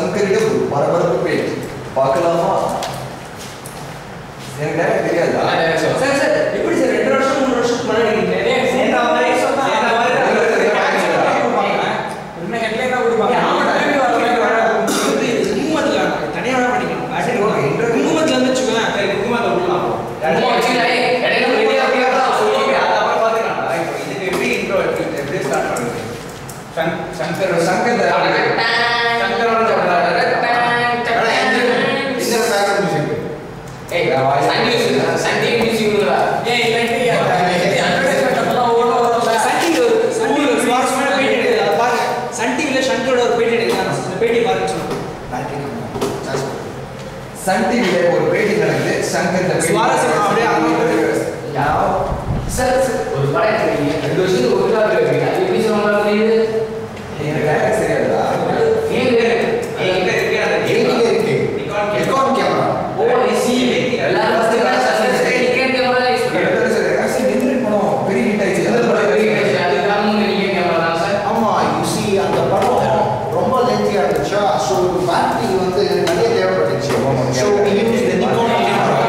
சங்கரிடம் ஒரு பரபரப்பு பேச்சு பார்க்கலாமா எனக்கு நேரம் தெரியாதா சார் சார் எப்படி சார் ரெண்டு வருஷம் மூணு வருஷத்துக்கு முன்னாடி நீங்க நிறைய சேர்ந்த மாதிரி சொன்னா சேர்ந்த மாதிரி இன்னும் ஹெட்லைன் தான் கொடுப்பாங்க ஆமா திரும்பி வர மாதிரி வராது இது குங்குமத்துல தனியா வேணா பண்ணிக்கணும் சரி, okay, interview. குங்குமத்துல வந்து வச்சுக்கோங்க சரி குங்குமத்துல விடலாம் குங்குமம் வச்சுக்கல, ஏய், இடையில ஒரு idea அப்படியே தான் சொல்லுவீங்க. சங்கர் சங்கர் சங்கரோட சொல்றாரு. இந்த பேக்ரவுண்ட் மியூசிக் ஏய், சன் நியூஸ், சன் டிவி நியூஸ்ங்களா? ஏய் இல்லாட்டி advertisement அப்பெல்லாம் ஓட வரும் சன் டிவி ஒரு சன் டிவி ஒரு சுவாரஸ்யமான பேட்டி எடுக்குது அதை பாருங்க சன் டிவில சங்கரோட ஒரு பேட்டி எடுக்கிறாங்க அந்த பேட்டி பாருங்க சொல்லுங்க சன் டிவில ஒரு பேட்டி நடக்குது சங்கர் இந்த பேட்டி- சுவாரஸ்யமா அப்படியே அவங்க யா- சார், சார், ஒரு படம் எடுக்கிறீங்க. ரெண்டு வருஷத்துக்கு ஒரு தடவை எடுக்கிறீங்க. அது எப்படி சொல்ல முடியுது? எனக்கு நேரம் தெரியாதா ஏன் வேறு? எங்க இருக்கு நிக்கான் கேமரா ஓ, I see. எல்லாரும் first class assistant, Nikon camera தான் use பண்றாங்க. எனக்கு சரி ஆக்சுவலி நிந்திரன் படம் பெரிய ஹிட் ஆயிடுச்சு எந்த படம் பெரிய hit ஆச்சு? அதுக்கு காரணம் Nikon camera தான் சார். ஆமா யூ சி அந்த படம் ரொம்ப லென்த்தியா இருந்துச்சா ஸோ பேட்டரி வந்து நிறைய தேவைப்பட்டுச்சு so we use the Nikon camera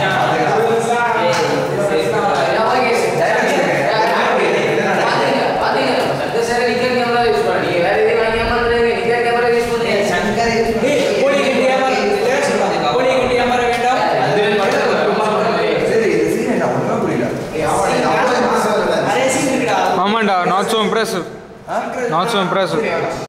ஏய் கோழி கிட்டி ஏமாற சொல்லுவாங்க கோழி கிட்டி ஏமாற வேண்டாம் சரி இந்த சீன் என்ன ஒண்ணுமே புரியல ஆமா இது அவ்வளோ மாசம் இல்லை நிறைய சீன் இருக்குடா ஆமாண்டா நாட் ஸோ இம்ப்ரெசிவ் ஆ? Not so impressive